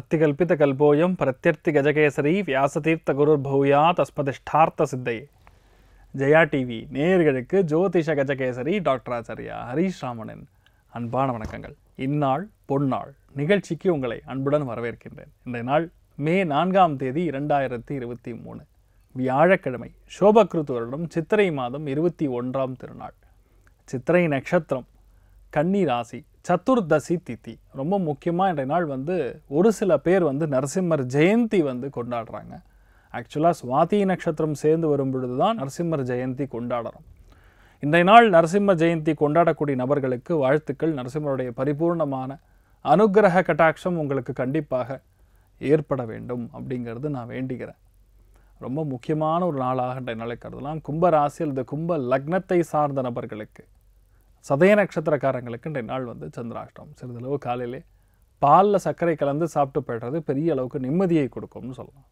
அர்த்திகல்பிதகல்போயம் பிரத்யர்த்தி கஜகேசரி வியாசதீர்த்த குருர் பௌயா தஸ்மதிஷ்டார்த்த சித்தையே ஜெயா டிவி நேயர்களுக்கு ஜோதிஷ கஜகேசரி டாக்டர் ஆச்சாரியா ஹரீஷ் ராமனின் அன்பான வணக்கங்கள் இந்நாள் பொன்னாள் நிகழ்ச்சிக்கு உங்களை அன்புடன் வரவேற்கின்றேன் இன்றைய நாள் மே நான்காம் தேதி இரண்டாயிரத்தி இருபத்தி மூணு வியாழக்கிழமை சோபக்ருத் வருடம் சித்திரை மாதம் இருபத்தி ஒன்றாம் திருநாள் சித்திரை நட்சத்திரம் கன்னி ராசி சதுர்தசி திதி ரொம்ப முக்கியமாக இன்றைய நாள் வந்து ஒரு சில பேர் வந்து நரசிம்மர் ஜெயந்தி வந்து கொண்டாடுறாங்க ஆக்சுவலாக சுவாதி நட்சத்திரம் சேர்ந்து வரும் பொழுது தான் நரசிம்மர் ஜெயந்தி கொண்டாடுறோம் இன்றைய நாள் நரசிம்ம ஜெயந்தி கொண்டாடக்கூடிய நபர்களுக்கு வாழ்த்துக்கள் நரசிம்மருடைய பரிபூர்ணமான அனுக்கிரக கட்டாட்சம் உங்களுக்கு கண்டிப்பாக ஏற்பட வேண்டும் அப்படிங்கிறது நான் வேண்டிக்கிறேன் ரொம்ப முக்கியமான ஒரு நாளாக இன்றைய நாளை கருதலாம் கும்ப ராசி அல்லது கும்ப லக்னத்தை சார்ந்த நபர்களுக்கு சதய நட்சத்திரக்காரங்களுக்கு இன்றைய நாள் வந்து சந்திராஷ்டம் சிறிதளவு காலையிலே பாலில் சர்க்கரை கலந்து சாப்பிட்டு போய்டுறது பெரிய அளவுக்கு நிம்மதியை கொடுக்கும்னு சொல்லலாம்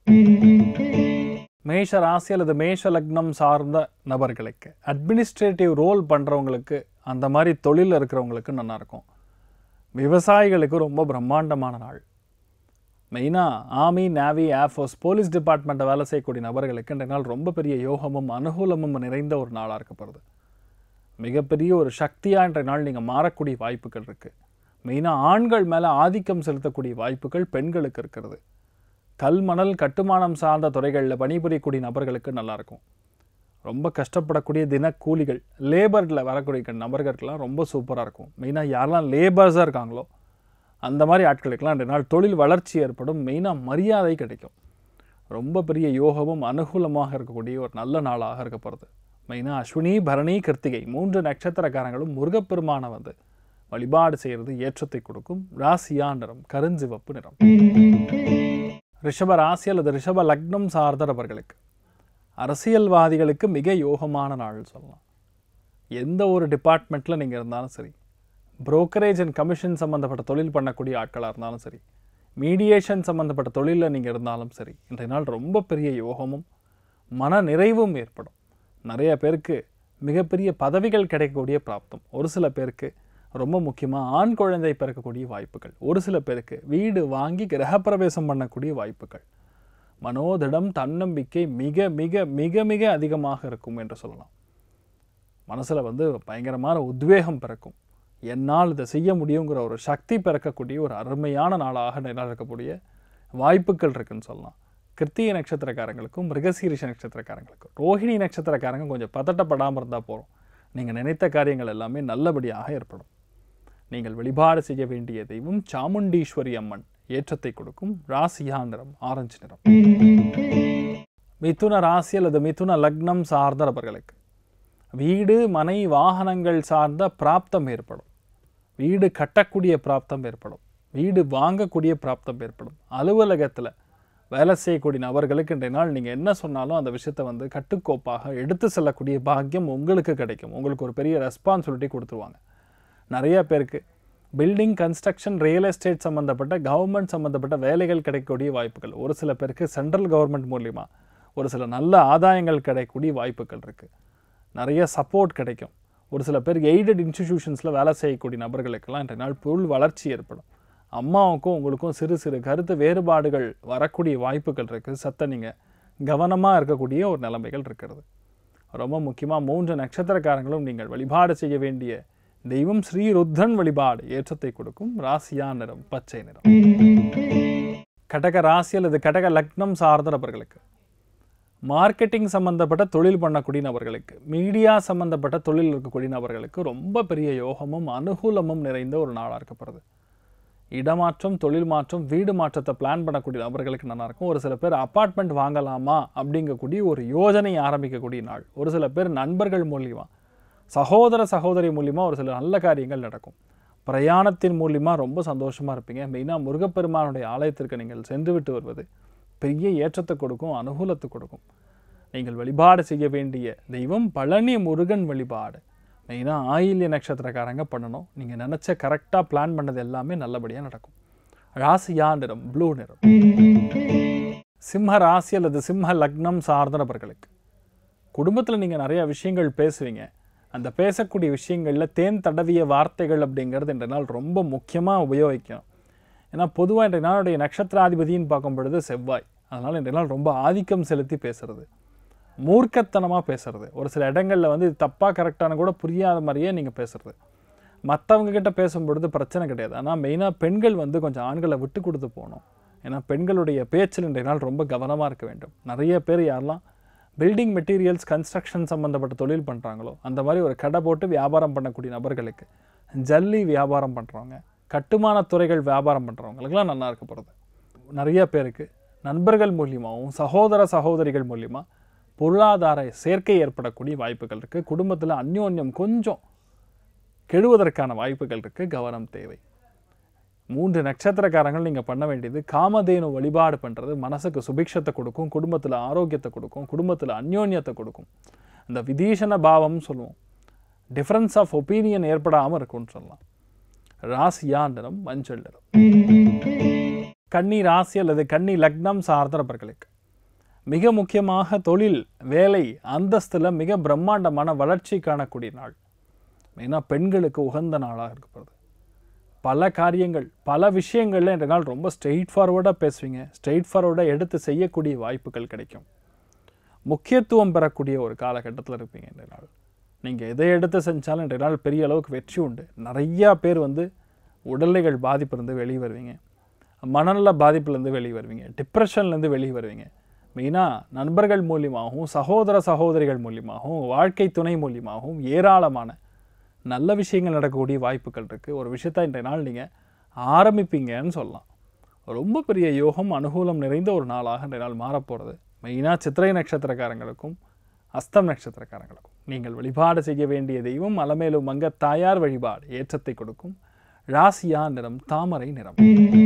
மேஷ ராசி அல்லது மேஷ லக்னம் சார்ந்த நபர்களுக்கு அட்மினிஸ்ட்ரேட்டிவ் ரோல் பண்ணுறவங்களுக்கு அந்த மாதிரி தொழிலில் இருக்கிறவங்களுக்கு நல்லா இருக்கும் விவசாயிகளுக்கு ரொம்ப பிரம்மாண்டமான நாள் மெயினாக ஆர்மி நேவி ஏர்ஃபோர்ஸ் போலீஸ் டிபார்ட்மெண்ட்டை வேலை செய்யக்கூடிய நபர்களுக்கு இன்றைய நாள் ரொம்ப பெரிய யோகமும் அனுகூலமும் நிறைந்த ஒரு நாளாக இருக்கப்படுது மிகப்பெரிய ஒரு சக்தியாக இன்றைய நாள் நீங்கள் மாறக்கூடிய வாய்ப்புகள் இருக்குது மெயினாக ஆண்கள் மேலே ஆதிக்கம் செலுத்தக்கூடிய வாய்ப்புகள் பெண்களுக்கு இருக்கிறது கல்மணல் கட்டுமானம் சார்ந்த துறைகளில் பணிபுரியக்கூடிய நபர்களுக்கு நல்லாயிருக்கும் ரொம்ப கஷ்டப்படக்கூடிய தினக்கூலிகள் லேபரில் வரக்கூடிய நபர்களுக்கெல்லாம் ரொம்ப சூப்பராக இருக்கும் மெயினாக யாரெல்லாம் லேபர்ஸாக இருக்காங்களோ அந்த மாதிரி ஆட்களுக்கெல்லாம் ரெண்டு நாள் தொழில் வளர்ச்சி ஏற்படும் மெயினாக மரியாதை கிடைக்கும் ரொம்ப பெரிய யோகமும் அனுகூலமாக இருக்கக்கூடிய ஒரு நல்ல நாளாக இருக்க போகிறது மெயினாக அஸ்வினி பரணி கிருத்திகை மூன்று நட்சத்திரக்காரங்களும் முருகப்பெருமானை வந்து வழிபாடு செய்கிறது ஏற்றத்தை கொடுக்கும் ராசியா நிறம் கருஞ்சிவப்பு நிறம் ரிஷப ராசி அல்லது ரிஷப லக்னம் சார்ந்த நபர்களுக்கு அரசியல்வாதிகளுக்கு மிக யோகமான நாள் சொல்லலாம் எந்த ஒரு டிபார்ட்மெண்ட்டில் நீங்கள் இருந்தாலும் சரி புரோக்கரேஜ் அண்ட் கமிஷன் சம்மந்தப்பட்ட தொழில் பண்ணக்கூடிய ஆட்களாக இருந்தாலும் சரி மீடியேஷன் சம்மந்தப்பட்ட தொழிலில் நீங்கள் இருந்தாலும் சரி இன்றைய நாள் ரொம்ப பெரிய யோகமும் மன நிறைவும் ஏற்படும் நிறைய பேருக்கு மிகப்பெரிய பதவிகள் கிடைக்கக்கூடிய பிராப்தம் ஒரு சில பேருக்கு ரொம்ப முக்கியமாக ஆண் குழந்தை பிறக்கக்கூடிய வாய்ப்புகள் ஒரு சில பேருக்கு வீடு வாங்கி கிரகப்பிரவேசம் பண்ணக்கூடிய வாய்ப்புகள் மனோதிடம் தன்னம்பிக்கை மிக மிக மிக மிக அதிகமாக இருக்கும் என்று சொல்லலாம் மனசில் வந்து பயங்கரமான உத்வேகம் பிறக்கும் என்னால் இதை செய்ய முடியுங்கிற ஒரு சக்தி பிறக்கக்கூடிய ஒரு அருமையான நாளாக நில இருக்கக்கூடிய வாய்ப்புகள் இருக்குன்னு சொல்லலாம் கிருத்திகை நட்சத்திரக்காரங்களுக்கும் மிருகசீரிஷ நட்சத்திரக்காரங்களுக்கும் ரோஹிணி நட்சத்திரக்காரங்க கொஞ்சம் பதட்டப்படாமல் இருந்தால் போகிறோம் நீங்கள் நினைத்த காரியங்கள் எல்லாமே நல்லபடியாக ஏற்படும் நீங்கள் வழிபாடு செய்ய வேண்டிய தெய்வம் சாமுண்டீஸ்வரி அம்மன் ஏற்றத்தை கொடுக்கும் ராசியா நிறம் ஆரஞ்சு நிறம் மிதுன ராசி அல்லது மிதுன லக்னம் சார்ந்த நபர்களுக்கு வீடு மனை வாகனங்கள் சார்ந்த பிராப்தம் ஏற்படும் வீடு கட்டக்கூடிய பிராப்தம் ஏற்படும் வீடு வாங்கக்கூடிய பிராப்தம் ஏற்படும் அலுவலகத்தில் வேலை செய்யக்கூடிய நபர்களுக்கு இன்றைய நாள் நீங்கள் என்ன சொன்னாலும் அந்த விஷயத்தை வந்து கட்டுக்கோப்பாக எடுத்து செல்லக்கூடிய பாக்கியம் உங்களுக்கு கிடைக்கும் உங்களுக்கு ஒரு பெரிய ரெஸ்பான்சிபிலிட்டி கொடுத்துருவாங்க நிறைய பேருக்கு பில்டிங் கன்ஸ்ட்ரக்ஷன் ரியல் எஸ்டேட் சம்மந்தப்பட்ட கவர்மெண்ட் சம்மந்தப்பட்ட வேலைகள் கிடைக்கக்கூடிய வாய்ப்புகள் ஒரு சில பேருக்கு சென்ட்ரல் கவர்மெண்ட் மூலிமா ஒரு சில நல்ல ஆதாயங்கள் கிடைக்கக்கூடிய வாய்ப்புகள் இருக்குது நிறைய சப்போர்ட் கிடைக்கும் ஒரு சில பேருக்கு எய்டட் இன்ஸ்டிடியூஷன்ஸில் வேலை செய்யக்கூடிய நபர்களுக்கெல்லாம் இன்றைய நாள் பொருள் வளர்ச்சி ஏற்படும் அம்மாவுக்கும் உங்களுக்கும் சிறு சிறு கருத்து வேறுபாடுகள் வரக்கூடிய வாய்ப்புகள் இருக்குது சத்த நீங்கள் கவனமாக இருக்கக்கூடிய ஒரு நிலைமைகள் இருக்கிறது ரொம்ப முக்கியமாக மூன்று நட்சத்திரக்காரங்களும் நீங்கள் வழிபாடு செய்ய வேண்டிய தெய்வம் ஸ்ரீருத்தன் வழிபாடு ஏற்றத்தை கொடுக்கும் ராசியா நிறம் பச்சை நிறம் கடக ராசி அல்லது கடக லக்னம் சார்ந்த நபர்களுக்கு மார்க்கெட்டிங் சம்மந்தப்பட்ட தொழில் பண்ணக்கூடிய நபர்களுக்கு மீடியா சம்மந்தப்பட்ட தொழில் இருக்கக்கூடிய நபர்களுக்கு ரொம்ப பெரிய யோகமும் அனுகூலமும் நிறைந்த ஒரு நாளாக இருக்கப்படுது இடமாற்றம் தொழில் மாற்றம் வீடு மாற்றத்தை பிளான் பண்ணக்கூடிய நபர்களுக்கு நல்லா இருக்கும் ஒரு சில பேர் அப்பார்ட்மெண்ட் வாங்கலாமா அப்படிங்கக்கூடிய ஒரு யோஜனை ஆரம்பிக்கக்கூடிய நாள் ஒரு சில பேர் நண்பர்கள் மூலியமாக சகோதர சகோதரி மூலியமாக ஒரு சில நல்ல காரியங்கள் நடக்கும் பிரயாணத்தின் மூலியமாக ரொம்ப சந்தோஷமாக இருப்பீங்க மெயினாக முருகப்பெருமானுடைய ஆலயத்திற்கு நீங்கள் சென்று விட்டு வருவது பெரிய ஏற்றத்தை கொடுக்கும் அனுகூலத்தை கொடுக்கும் நீங்கள் வழிபாடு செய்ய வேண்டிய தெய்வம் பழனி முருகன் வழிபாடு மெயினாக ஆயில்ய நட்சத்திரக்காரங்க பண்ணணும் நீங்கள் நினச்ச கரெக்டாக பிளான் பண்ணது எல்லாமே நல்லபடியாக நடக்கும் ராசியா நிறம் ப்ளூ நிறம் சிம்ம ராசி அல்லது சிம்ம லக்னம் சார்ந்த நபர்களுக்கு குடும்பத்தில் நீங்கள் நிறைய விஷயங்கள் பேசுவீங்க அந்த பேசக்கூடிய விஷயங்களில் தேன் தடவிய வார்த்தைகள் அப்படிங்கிறது இந்த நாள் ரொம்ப முக்கியமாக உபயோகிக்கணும் ஏன்னா பொதுவாக இன்றைய நாளுடைய நட்சத்திராதிபதின்னு பார்க்கும் பொழுது செவ்வாய் அதனால் இன்றைய நாள் ரொம்ப ஆதிக்கம் செலுத்தி பேசுறது மூர்க்கத்தனமாக பேசுறது ஒரு சில இடங்களில் வந்து இது தப்பாக கரெக்டான கூட புரியாத மாதிரியே நீங்கள் பேசுறது மற்றவங்க கிட்ட பேசும்பொழுது பிரச்சனை கிடையாது ஆனால் மெயினாக பெண்கள் வந்து கொஞ்சம் ஆண்களை விட்டு கொடுத்து போகணும் ஏன்னா பெண்களுடைய பேச்சில் இன்றைய நாள் ரொம்ப கவனமாக இருக்க வேண்டும் நிறைய பேர் யாரெல்லாம் பில்டிங் மெட்டீரியல்ஸ் கன்ஸ்ட்ரக்ஷன் சம்மந்தப்பட்ட தொழில் பண்ணுறாங்களோ அந்த மாதிரி ஒரு கடை போட்டு வியாபாரம் பண்ணக்கூடிய நபர்களுக்கு ஜல்லி வியாபாரம் பண்ணுறவங்க கட்டுமான துறைகள் வியாபாரம் பண்ணுறவங்களுக்குலாம் நல்லா இருக்க போகிறது நிறைய பேருக்கு நண்பர்கள் மூலியமாகவும் சகோதர சகோதரிகள் மூலியமா பொருளாதார சேர்க்கை ஏற்படக்கூடிய வாய்ப்புகள் இருக்குது குடும்பத்தில் அந்யோன்யம் கொஞ்சம் கெடுவதற்கான வாய்ப்புகள் இருக்குது கவனம் தேவை மூன்று நட்சத்திரக்காரங்கள் நீங்கள் பண்ண வேண்டியது காமதேனு வழிபாடு பண்ணுறது மனசுக்கு சுபிக்ஷத்தை கொடுக்கும் குடும்பத்தில் ஆரோக்கியத்தை கொடுக்கும் குடும்பத்தில் அந்யோன்யத்தை கொடுக்கும் இந்த விதீஷண பாவம்னு சொல்லுவோம் டிஃப்ரென்ஸ் ஆஃப் ஒப்பீனியன் ஏற்படாமல் இருக்கும்னு சொல்லலாம் ராசியா நிறம் மஞ்சள் நிறம் கன்னி ராசி அல்லது கன்னி லக்னம் சார்ந்த நபர்களுக்கு மிக முக்கியமாக தொழில் வேலை அந்தஸ்தில் மிக பிரம்மாண்டமான வளர்ச்சி காணக்கூடிய நாள் மெயினாக பெண்களுக்கு உகந்த நாளாக இருக்கப்படுது பல காரியங்கள் பல விஷயங்கள்ல இன்றைய நாள் ரொம்ப ஸ்ட்ரெயிட் ஃபார்வர்டாக பேசுவீங்க ஸ்ட்ரெயிட் ஃபார்வர்டாக எடுத்து செய்யக்கூடிய வாய்ப்புகள் கிடைக்கும் முக்கியத்துவம் பெறக்கூடிய ஒரு காலகட்டத்தில் இருப்பீங்க இன்றைய நாள் நீங்கள் எதை எடுத்து செஞ்சாலும் இன்றைய நாள் பெரிய அளவுக்கு வெற்றி உண்டு நிறையா பேர் வந்து உடல்நிலைகள் பாதிப்புலேருந்து வெளியே வருவீங்க மனநல பாதிப்புலேருந்து வெளியே வருவீங்க டிப்ரெஷன்லேருந்து வெளியே வருவீங்க மெயினாக நண்பர்கள் மூலியமாகவும் சகோதர சகோதரிகள் மூலியமாகவும் வாழ்க்கை துணை மூலியமாகவும் ஏராளமான நல்ல விஷயங்கள் நடக்கக்கூடிய வாய்ப்புகள் இருக்குது ஒரு விஷயத்தை இன்றைய நாள் நீங்கள் ஆரம்பிப்பீங்கன்னு சொல்லலாம் ரொம்ப பெரிய யோகம் அனுகூலம் நிறைந்த ஒரு நாளாக இன்றைய நாள் மாறப்போகிறது மெயினாக சித்திரை நட்சத்திரக்காரங்களுக்கும் அஸ்தம் நட்சத்திரக்காரங்களுக்கும் நீங்கள் வழிபாடு செய்ய வேண்டிய தெய்வம் அலமேலும் மங்க தாயார் வழிபாடு ஏற்றத்தை கொடுக்கும் ராசியா நிறம் தாமரை நிறம்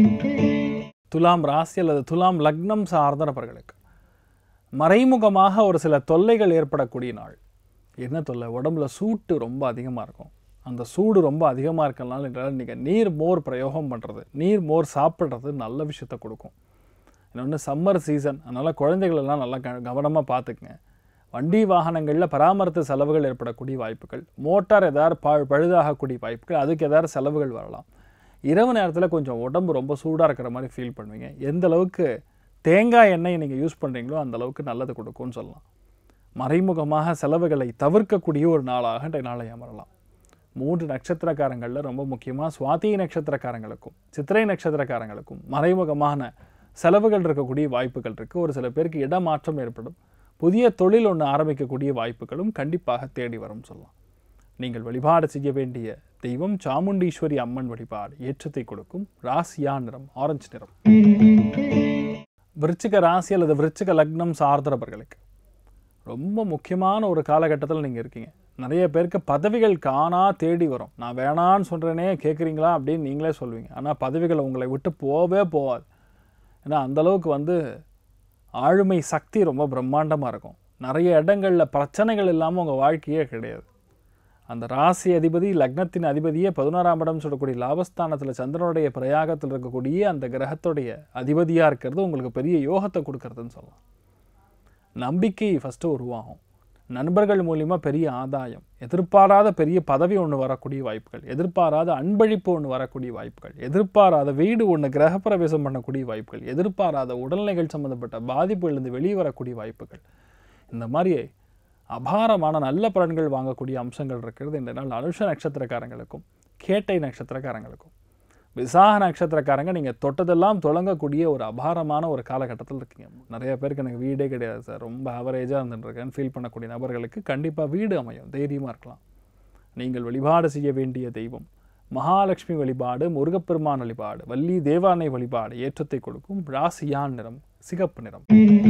துலாம் ராசி அல்லது துலாம் லக்னம் சார்ந்த நபர்களுக்கு மறைமுகமாக ஒரு சில தொல்லைகள் ஏற்படக்கூடிய நாள் என்ன தொல்லை உடம்புல சூட்டு ரொம்ப அதிகமாக இருக்கும் அந்த சூடு ரொம்ப அதிகமாக இருக்கனால என்றால் நீங்கள் நீர் மோர் பிரயோகம் பண்ணுறது நீர் மோர் சாப்பிட்றது நல்ல விஷயத்தை கொடுக்கும் இன்னொன்று சம்மர் சீசன் அதனால் குழந்தைகள் எல்லாம் நல்லா க கவனமாக பார்த்துக்குங்க வண்டி வாகனங்களில் பராமரித்து செலவுகள் ஏற்படக்கூடிய வாய்ப்புகள் மோட்டார் ஏதாவது ப பழுதாகக்கூடிய வாய்ப்புகள் அதுக்கு ஏதாவது செலவுகள் வரலாம் இரவு நேரத்தில் கொஞ்சம் உடம்பு ரொம்ப சூடாக இருக்கிற மாதிரி ஃபீல் பண்ணுவீங்க எந்த அளவுக்கு தேங்காய் எண்ணெய் நீங்கள் யூஸ் பண்ணுறீங்களோ அந்த அளவுக்கு நல்லது கொடுக்கும்னு சொல்லலாம் மறைமுகமாக செலவுகளை தவிர்க்கக்கூடிய ஒரு நாளாக இன்றைய நாளை அமரலாம் மூன்று நட்சத்திரக்காரங்களில் ரொம்ப முக்கியமாக சுவாதி நட்சத்திரக்காரங்களுக்கும் சித்திரை நட்சத்திரக்காரங்களுக்கும் மறைமுகமான செலவுகள் இருக்கக்கூடிய வாய்ப்புகள் இருக்குது ஒரு சில பேருக்கு இடமாற்றம் ஏற்படும் புதிய தொழில் ஒன்று ஆரம்பிக்கக்கூடிய வாய்ப்புகளும் கண்டிப்பாக தேடி வரும் சொல்லலாம் நீங்கள் வழிபாடு செய்ய வேண்டிய தெய்வம் சாமுண்டீஸ்வரி அம்மன் வழிபாடு ஏற்றத்தை கொடுக்கும் ராசியா நிறம் ஆரஞ்சு நிறம் விருச்சிக ராசி அல்லது விருச்சிக லக்னம் சார்ந்தவர்களுக்கு ரொம்ப முக்கியமான ஒரு காலகட்டத்தில் நீங்கள் இருக்கீங்க நிறைய பேருக்கு பதவிகள் காணா தேடி வரும் நான் வேணான்னு சொல்கிறேனே கேட்குறீங்களா அப்படின்னு நீங்களே சொல்லுவீங்க ஆனால் பதவிகள் உங்களை விட்டு போவே போகாது ஏன்னா அந்தளவுக்கு வந்து ஆளுமை சக்தி ரொம்ப பிரம்மாண்டமாக இருக்கும் நிறைய இடங்களில் பிரச்சனைகள் இல்லாமல் உங்கள் வாழ்க்கையே கிடையாது அந்த ராசி அதிபதி லக்னத்தின் அதிபதியே பதினோராம் இடம் சொல்லக்கூடிய லாபஸ்தானத்தில் சந்திரனுடைய பிரயாகத்தில் இருக்கக்கூடிய அந்த கிரகத்துடைய அதிபதியாக இருக்கிறது உங்களுக்கு பெரிய யோகத்தை கொடுக்கறதுன்னு சொல்லலாம் நம்பிக்கை ஃபஸ்ட்டு உருவாகும் நண்பர்கள் மூலிமா பெரிய ஆதாயம் எதிர்பாராத பெரிய பதவி ஒன்று வரக்கூடிய வாய்ப்புகள் எதிர்பாராத அன்பழிப்பு ஒன்று வரக்கூடிய வாய்ப்புகள் எதிர்பாராத வீடு ஒன்று கிரகப்பிரவேசம் பண்ணக்கூடிய வாய்ப்புகள் எதிர்பாராத உடல்நிலைகள் சம்மந்தப்பட்ட பாதிப்புகளிலிருந்து வெளியே வரக்கூடிய வாய்ப்புகள் இந்த மாதிரி அபாரமான நல்ல பலன்கள் வாங்கக்கூடிய அம்சங்கள் இருக்கிறது இந்த நாள் அனுஷ நட்சத்திரக்காரங்களுக்கும் கேட்டை நட்சத்திரக்காரங்களுக்கும் விசாக நட்சத்திரக்காரங்க நீங்கள் தொட்டதெல்லாம் தொடங்கக்கூடிய ஒரு அபாரமான ஒரு காலகட்டத்தில் இருக்கீங்க நிறைய பேருக்கு எனக்கு வீடே கிடையாது சார் ரொம்ப ஆவரேஜாக இருந்துட்டுருக்கேன்னு ஃபீல் பண்ணக்கூடிய நபர்களுக்கு கண்டிப்பாக வீடு அமையும் தைரியமாக இருக்கலாம் நீங்கள் வழிபாடு செய்ய வேண்டிய தெய்வம் மகாலட்சுமி வழிபாடு முருகப்பெருமான் வழிபாடு வள்ளி தேவானை வழிபாடு ஏற்றத்தை கொடுக்கும் ராசியான் நிறம் சிகப்பு நிறம்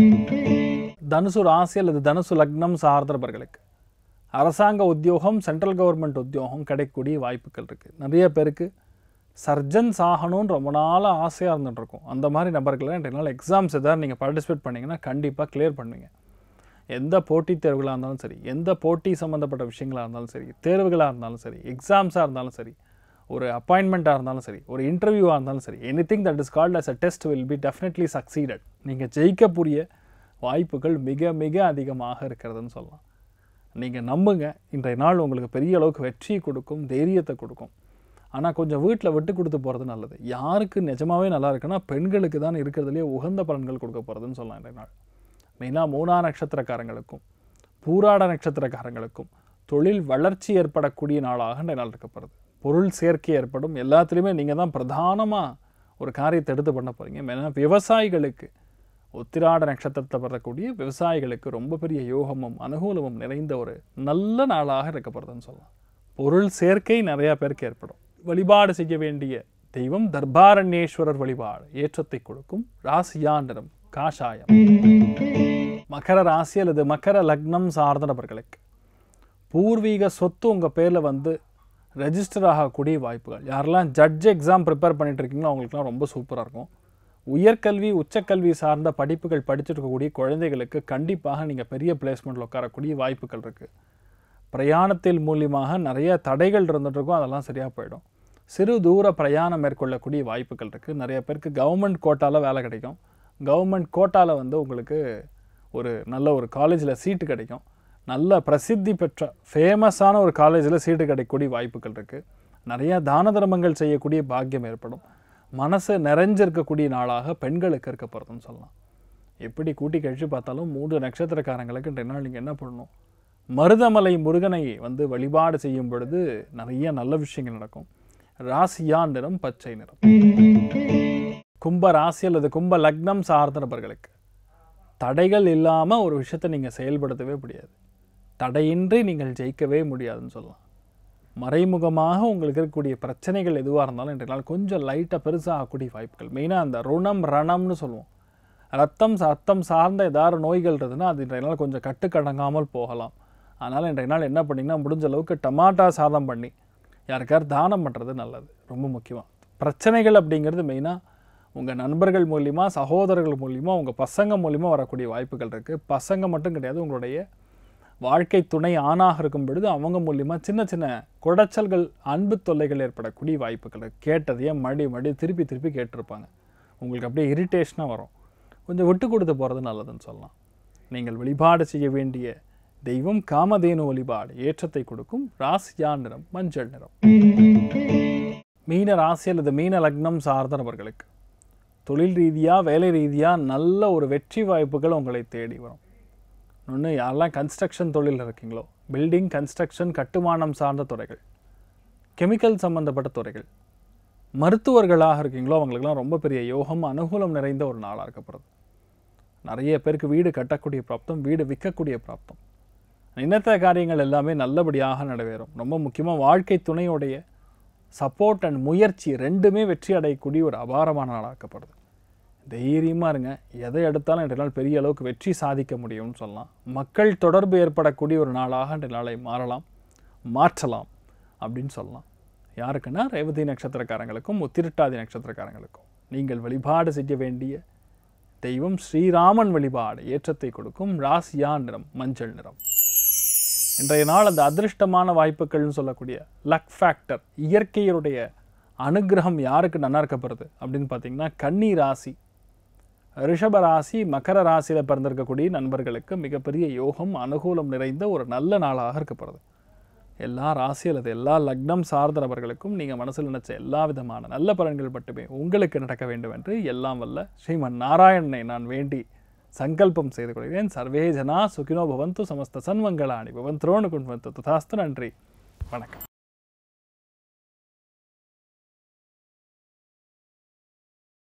தனுசு ராசி அல்லது தனுசு லக்னம் சார்ந்தவர்களுக்கு அரசாங்க உத்தியோகம் சென்ட்ரல் கவர்மெண்ட் உத்தியோகம் கிடைக்கக்கூடிய வாய்ப்புகள் இருக்குது நிறைய பேருக்கு சர்ஜன்ஸ் ஆகணும்னு ரொம்ப நாளாக ஆசையாக இருந்துட்டு இருக்கும் அந்த மாதிரி நபர்களை இன்றைய நாள் எக்ஸாம்ஸ் எதாவது நீங்கள் பார்ட்டிசிபேட் பண்ணீங்கன்னா கண்டிப்பாக கிளியர் பண்ணுவீங்க எந்த போட்டித் தேர்வுகளாக இருந்தாலும் சரி எந்த போட்டி சம்மந்தப்பட்ட விஷயங்களாக இருந்தாலும் சரி தேர்வுகளாக இருந்தாலும் சரி எக்ஸாம்ஸாக இருந்தாலும் சரி ஒரு அப்பாயின்மெண்ட்டாக இருந்தாலும் சரி ஒரு இன்டர்வியூவாக இருந்தாலும் சரி anything that is called as a test will be definitely succeeded நீங்கள் ஜெயிக்கக்கூடிய வாய்ப்புகள் மிக மிக அதிகமாக இருக்கிறதுன்னு சொல்லலாம் நீங்கள் நம்புங்க இன்றைய நாள் உங்களுக்கு பெரிய அளவுக்கு வெற்றியை கொடுக்கும் தைரியத்தை கொடுக்கும் ஆனால் கொஞ்சம் வீட்டில் விட்டு கொடுத்து போகிறது நல்லது யாருக்கு நிஜமாவே நல்லா இருக்குன்னா பெண்களுக்கு தான் இருக்கிறதுலே உகந்த பலன்கள் கொடுக்க போகிறதுன்னு சொல்லலாம் இன்றைய நாள் மெயினாக மூணா நட்சத்திரக்காரங்களுக்கும் பூராட நட்சத்திரக்காரங்களுக்கும் தொழில் வளர்ச்சி ஏற்படக்கூடிய நாளாக இன்றைய நாள் இருக்கப்படுது பொருள் சேர்க்கை ஏற்படும் எல்லாத்துலேயுமே நீங்கள் தான் பிரதானமாக ஒரு காரியத்தை எடுத்து பண்ண போகிறீங்க மெயினாக விவசாயிகளுக்கு உத்திராட நட்சத்திரத்தை வரக்கூடிய விவசாயிகளுக்கு ரொம்ப பெரிய யோகமும் அனுகூலமும் நிறைந்த ஒரு நல்ல நாளாக இருக்கப்படுதுன்னு சொல்லலாம் பொருள் சேர்க்கை நிறையா பேருக்கு ஏற்படும் வழிபாடு செய்ய வேண்டிய தெய்வம் தர்பாரண்யேஸ்வரர் வழிபாடு ஏற்றத்தை கொடுக்கும் ராசியாண்டிரம் காஷாயம் மகர ராசி அல்லது மகர லக்னம் சார்ந்த நபர்களுக்கு பூர்வீக சொத்து உங்கள் பேரில் வந்து ரெஜிஸ்டர் ஆகக்கூடிய வாய்ப்புகள் யாரெல்லாம் ஜட்ஜ் எக்ஸாம் ப்ரிப்பேர் பண்ணிட்டு இருக்கீங்களோ அவங்களுக்குலாம் ரொம்ப சூப்பராக இருக்கும் உயர்கல்வி உச்சக்கல்வி சார்ந்த படிப்புகள் படிச்சுட்டு இருக்கக்கூடிய குழந்தைகளுக்கு கண்டிப்பாக நீங்கள் பெரிய பிளேஸ்மெண்ட்டில் உட்காரக்கூடிய வாய்ப்புகள் இருக்குது பிரயாணத்தில் மூலியமாக நிறைய தடைகள் இருந்துட்டு இருக்கும் அதெல்லாம் சரியாக போயிடும் சிறு தூர பிரயாணம் மேற்கொள்ளக்கூடிய வாய்ப்புகள் இருக்குது நிறைய பேருக்கு கவர்மெண்ட் கோட்டாவில் வேலை கிடைக்கும் கவர்மெண்ட் கோட்டாவில் வந்து உங்களுக்கு ஒரு நல்ல ஒரு காலேஜில் சீட்டு கிடைக்கும் நல்ல பிரசித்தி பெற்ற ஃபேமஸான ஒரு காலேஜில் சீட்டு கிடைக்கக்கூடிய வாய்ப்புகள் இருக்குது நிறைய தான தர்மங்கள் செய்யக்கூடிய பாக்கியம் ஏற்படும் மனசு நிறைஞ்சிருக்கக்கூடிய நாளாக பெண்களுக்கு இருக்க போகிறதுன்னு சொல்லலாம் எப்படி கூட்டி கழிச்சு பார்த்தாலும் மூன்று நட்சத்திரக்காரங்களுக்கு இன்றைய நாள் நீங்கள் என்ன பண்ணணும் மருதமலை முருகனை வந்து வழிபாடு செய்யும் பொழுது நிறைய நல்ல விஷயங்கள் நடக்கும் ராசியா நிறம் பச்சை நிறம் கும்ப ராசி அல்லது கும்ப லக்னம் சார்ந்த நபர்களுக்கு தடைகள் இல்லாமல் ஒரு விஷயத்தை நீங்கள் செயல்படுத்தவே முடியாது தடையின்றி நீங்கள் ஜெயிக்கவே முடியாதுன்னு சொல்லலாம் மறைமுகமாக உங்களுக்கு இருக்கக்கூடிய பிரச்சனைகள் எதுவாக இருந்தாலும் இன்றைய நாள் கொஞ்சம் லைட்டாக பெருசாக ஆகக்கூடிய வாய்ப்புகள் மெயினாக அந்த ருணம் ரணம்னு சொல்லுவோம் ரத்தம் ரத்தம் சார்ந்த ஏதாவது நோய்கள் இருந்ததுன்னா அது இன்றைய நாள் கொஞ்சம் கட்டுக்கடங்காமல் போகலாம் அதனால் இன்றைய நாள் என்ன பண்ணிங்கன்னா முடிஞ்ச அளவுக்கு டமாட்டா சாதம் பண்ணி யாருக்காரு தானம் பண்ணுறது நல்லது ரொம்ப முக்கியம் பிரச்சனைகள் அப்படிங்கிறது மெயினாக உங்கள் நண்பர்கள் மூலிமா சகோதரர்கள் மூலிமா உங்கள் பசங்க மூலிமா வரக்கூடிய வாய்ப்புகள் இருக்குது பசங்க மட்டும் கிடையாது உங்களுடைய வாழ்க்கை துணை ஆணாக இருக்கும் பொழுது அவங்க மூலிமா சின்ன சின்ன குடைச்சல்கள் அன்பு தொல்லைகள் ஏற்படக்கூடிய வாய்ப்புகள் இருக்கு. கேட்டதையே மடி மடி திருப்பி திருப்பி கேட்டிருப்பாங்க உங்களுக்கு அப்படியே இரிட்டேஷனாக வரும் கொஞ்சம் விட்டு கொடுத்து போகிறது நல்லதுன்னு சொல்லலாம் நீங்கள் வழிபாடு செய்ய வேண்டிய தெய்வம் காமதேனு வழிபாடு ஏற்றத்தை கொடுக்கும் ராசியா நிறம் மஞ்சள் நிறம் மீன ராசி அல்லது மீன லக்னம் சார்ந்த நபர்களுக்கு தொழில் ரீதியாக வேலை ரீதியாக நல்ல ஒரு வெற்றி வாய்ப்புகள் உங்களை தேடி வரும் இன்னொன்று யாரெல்லாம் கன்ஸ்ட்ரக்ஷன் தொழிலில் இருக்கீங்களோ பில்டிங் கன்ஸ்ட்ரக்ஷன் கட்டுமானம் சார்ந்த துறைகள் கெமிக்கல் சம்பந்தப்பட்ட துறைகள் மருத்துவர்களாக இருக்கீங்களோ அவங்களுக்கெல்லாம் ரொம்ப பெரிய யோகம் அனுகூலம் நிறைந்த ஒரு நாளாக இருக்கப்படுது நிறைய பேருக்கு வீடு கட்டக்கூடிய பிராப்தம் வீடு விற்கக்கூடிய பிராப்தம் நினைத்த காரியங்கள் எல்லாமே நல்லபடியாக நிறைவேறும் ரொம்ப முக்கியமாக வாழ்க்கை துணையுடைய சப்போர்ட் அண்ட் முயற்சி ரெண்டுமே வெற்றி அடையக்கூடிய ஒரு அபாரமான நாளாக்கப்படுது தைரியமாக இருங்க எதை எடுத்தாலும் இன்றைய நாள் பெரிய அளவுக்கு வெற்றி சாதிக்க முடியும்னு சொல்லலாம் மக்கள் தொடர்பு ஏற்படக்கூடிய ஒரு நாளாக இன்றைய நாளை மாறலாம் மாற்றலாம் அப்படின்னு சொல்லலாம் யாருக்குன்னா ரேவதி நட்சத்திரக்காரங்களுக்கும் உத்திரட்டாதி நட்சத்திரக்காரங்களுக்கும் நீங்கள் வழிபாடு செய்ய வேண்டிய தெய்வம் ஸ்ரீராமன் வழிபாடு ஏற்றத்தை கொடுக்கும் ராசியா நிறம் மஞ்சள் நிறம் இன்றைய நாள் அந்த அதிர்ஷ்டமான வாய்ப்புகள்னு சொல்லக்கூடிய லக் ஃபேக்டர் இயற்கையுடைய அனுகிரகம் யாருக்கு நல்லா இருக்கப்படுது அப்படின்னு பார்த்தீங்கன்னா கன்னி ராசி ரிஷப ராசி மகர ராசியில் பிறந்திருக்கக்கூடிய நண்பர்களுக்கு மிகப்பெரிய யோகம் அனுகூலம் நிறைந்த ஒரு நல்ல நாளாக இருக்கப்படுது எல்லா ராசி அல்லது எல்லா லக்னம் சார்ந்த நபர்களுக்கும் நீங்கள் மனசில் நினைச்ச எல்லா விதமான நல்ல பலன்கள் மட்டுமே உங்களுக்கு நடக்க வேண்டும் என்று எல்லாம் வல்ல ஸ்ரீமன் நாராயணனை நான் வேண்டி சங்கல்பம் செய்து கொள்கிறேன் சர்வே ஜனா சுகினோ பவந்து சமஸ்த சன்மங்களாணி பவந்த்ரோணு குண்வந்து ததாஸ்து நன்றி வணக்கம்